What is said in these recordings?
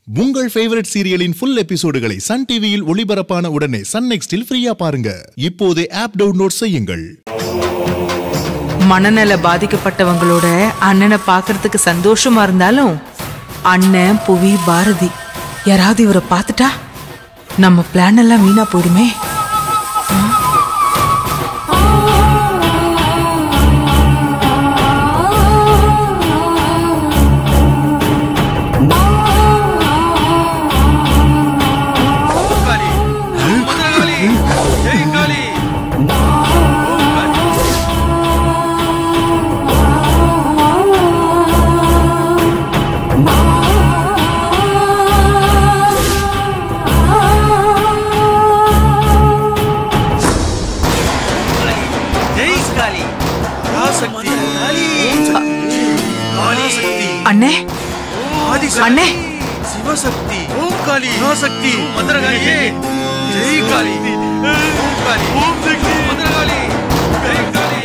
உங்கள் ஃபேவரட் சீரியலின் ஃபுல் எபிசோடுகளை சன் டிவியில் ஒளிபரப்பான உடனே சன் நெக்ஸ்டில் ஃப்ரீயா பாருங்க இப்போதே ஆப் டவுன்லோட் செய்யுங்கள் மனநல பாதிக்கப்பட்டவங்களோட அண்ணனை பார்க்கறதுக்கு சந்தோஷமா இருந்தாலும் அண்ணன் புவி பாரதி யாராவது இவரை பார்த்துட்டா நம்ம பிளான் எல்லாம் வீணா போயிடுமே காளி மதுரகாளி ஜெய் காளி ஜெய் காளி பராசக்தி காளி காளி சக்தி அண்ணே ஆதிசக்தி அண்ணே. சிவசக்தி ஓம் காளி பராசக்தி மதுரகாளி ஜெய் காளி ஓம் காளி ஓம் சக்தி மதுரகாளி ஜெய் காளி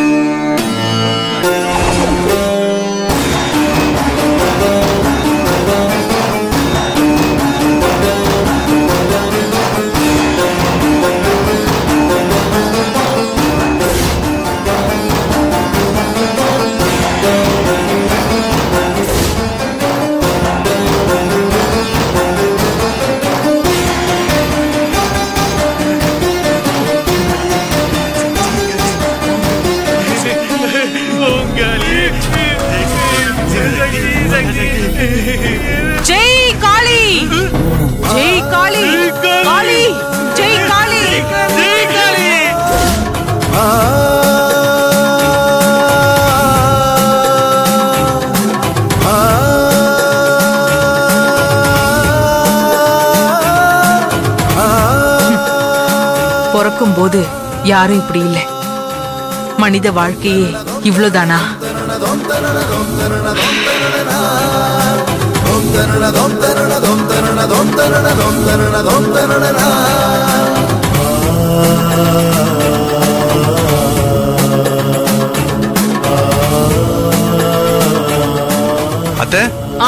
ஓம் காளி சிவசக்தி சக்தி ஜெய் காளி ஜெய் காளி காளி ஜெய் காளி ஜெய் காளி பிறக்கும் போது யாரும் இப்படி இல்லை மனித வாழ்க்கையே இவ்வளவுதானா அத்தை ஆ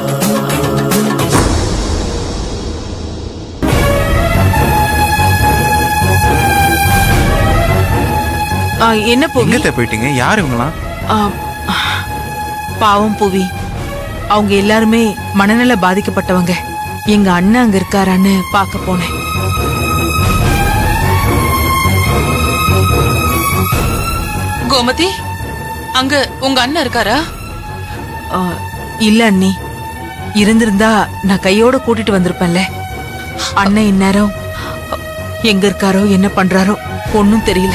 ஆ, என்ன புவி எங்கத்த போயிட்டீங்க யார் இவங்களாம் ஆ, பாவம் புவி அவங்க எல்லாருமே மனநல பாதிக்கப்பட்டவங்க எங்க அண்ணன் அங்க இருக்காரான்னு பார்க்க போனேன் கோமதி அங்க உங்க அண்ணன் இருக்காரா ஆ, இல்ல அண்ணி இருந்திருந்தா நான் கையோட கூட்டிட்டு வந்திருப்பேன்ல அண்ணன் இந்நேரம் எங்க இருக்காரோ என்ன பண்றாரோ ஒன்னும் தெரியல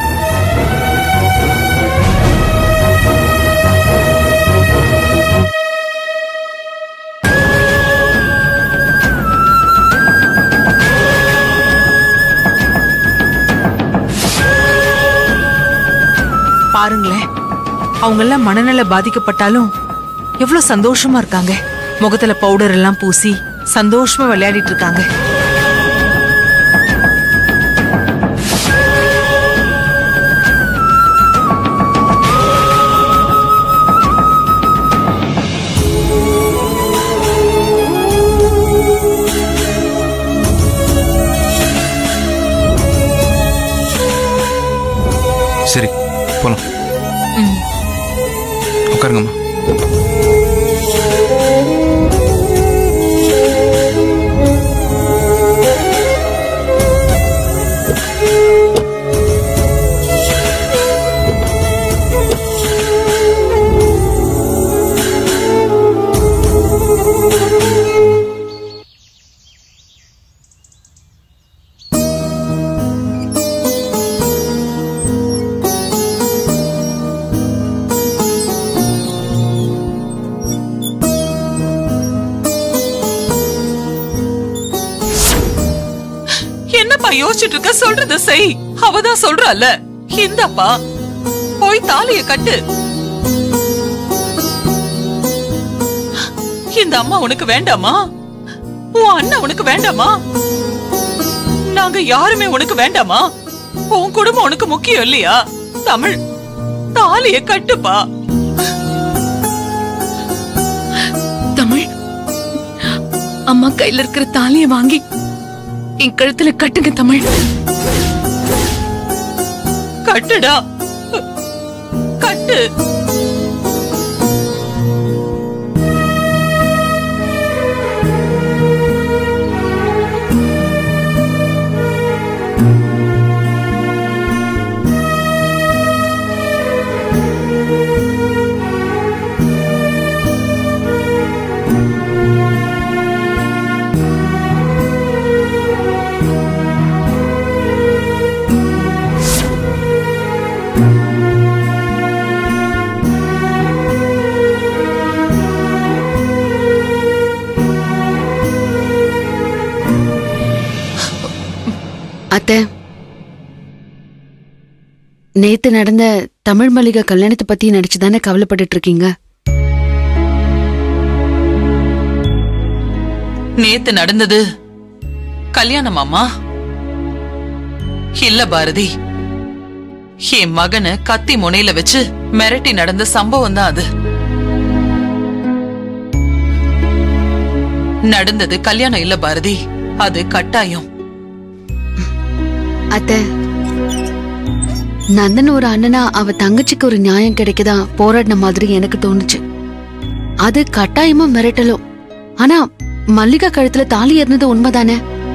பாருங்களேன் அவங்க எல்லாம் மனநல பாதிக்கப்பட்டாலும் எவ்வளவு சந்தோஷமா இருக்காங்க முகத்துல பவுடர் எல்லாம் பூசி சந்தோஷமா விளையாடிட்டு இருக்காங்க சரி போலாம் ம். உட்காருங்கம்மா என்னப்பா யோசிச்சுட்டு இருக்க சொல்றத செய் அவதான் சொல்றால இந்தப்பா போய் தாலிய கட்டு இந்த அம்மா உனக்கு வேண்டாமா உன் அண்ணன் உனக்கு வேண்டாமா நாங்க யாருமே உனக்கு வேண்டாமா உன் குடும்பம் உனக்கு முக்கியம் இல்லையா தமிழ் தாலிய கட்டுப்பா தமிழ் அம்மா கையில இருக்கிற தாலிய வாங்கி என் கழுத்துல கட்டுங்க தமிழ் கட்டுடா கட்டு அத்தை நேத்து நடந்த தமிழ் மல்லிகா கல்யாணத்தை பத்தி நினைச்சுதானே கவலைப்பட்டுட்டு இருக்கீங்க நேத்து நடந்தது கல்யாணமாமா இல்ல பாரதி என் மகனை கத்தி முனையில வச்சு மிரட்டி நடந்த சம்பவம் தான் அது நடந்தது கல்யாணம் இல்ல பாரதி அது கட்டாயம் அத்தை நந்தன் ஒரு அண்ணனா அவ தங்கச்சிக்கு ஒரு நியாயம் கிடைக்குதா போராடின மாதிரி எனக்கு தோணுச்சு அது கட்டாயமா மிரட்டலும் ஆனா மல்லிகா கழுத்துல தாலி ஏறினது உண்மைதானே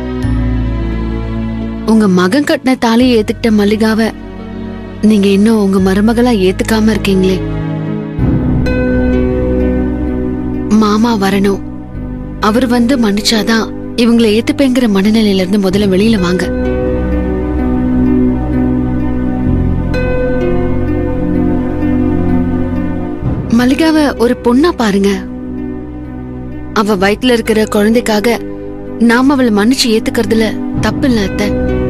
உங்க மகன் கட்டின தாலியை ஏத்துக்கிட்ட மல்லிகாவ நீங்க இன்னும் உங்க மருமகளா ஏத்துக்காம இருக்கீங்களே மாமா வரணும் அவர் வந்து மன்னிச்சாதான் இவங்களை ஏத்துப்பேங்கிற மனநிலையில இருந்து முதல்ல வெளியில வாங்க மல்லிகாவ ஒரு பொண்ணா பாருங்க அவ வயித்துல இருக்கிற குழந்தைக்காக நாம அவளை மன்னிச்சு ஏத்துக்கிறதுல தப்பு இல்ல அத்தை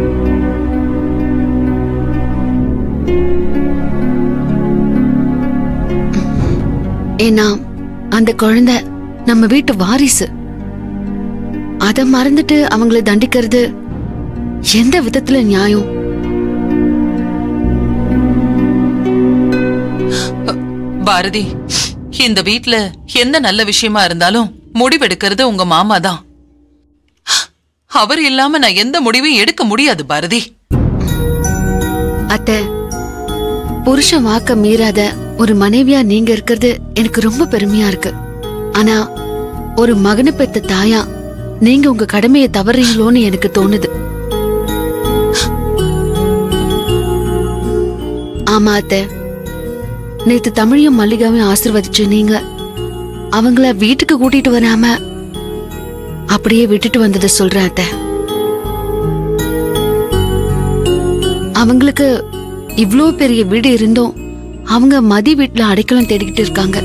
ஏன்னா அந்த குழந்தை நம்ம வீட்டு வாரிசு அத மறந்துட்டு அவங்கள தண்டிக்கிறது எந்த விதத்துல நியாயம் பாரதி இந்த வீட்ல எந்த நல்ல விஷயமா இருந்தாலும் முடிவெடுக்கிறது உங்க மாமா தான் அவர் இல்லாம நான் எந்த முடிவையும் எடுக்க முடியாது பாரதி அத்தை புருஷன் வாக்க மீறாத ஒரு மனைவியா நீங்க இருக்கிறது எனக்கு ரொம்ப பெருமையா இருக்கு ஆனா ஒரு மகனை பெத்த தாயா நீங்க உங்க கடமையை தவறீங்களோன்னு எனக்கு தோணுது ஆமா அத்தை நேத்து தமிழையும் மல்லிகாவையும் ஆசிர்வதிச்சு நீங்க அவங்கள வீட்டுக்கு கூட்டிட்டு வராம அப்படியே விட்டுட்டு வந்ததை சொல்றேன் அத்தை அவங்களுக்கு இவ்ளோ பெரிய வீடு இருந்தும் அவங்க மதி வீட்ல அடைக்கலம் தேடிக்கிட்டு இருக்காங்க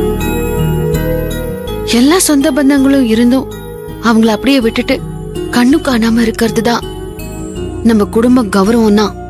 எல்லா சொந்த பந்தங்களும் இருந்தும் அவங்கள அப்படியே விட்டுட்டு கண்ணு காணாம இருக்கிறது தான் நம்ம குடும்ப கௌரவம் தான்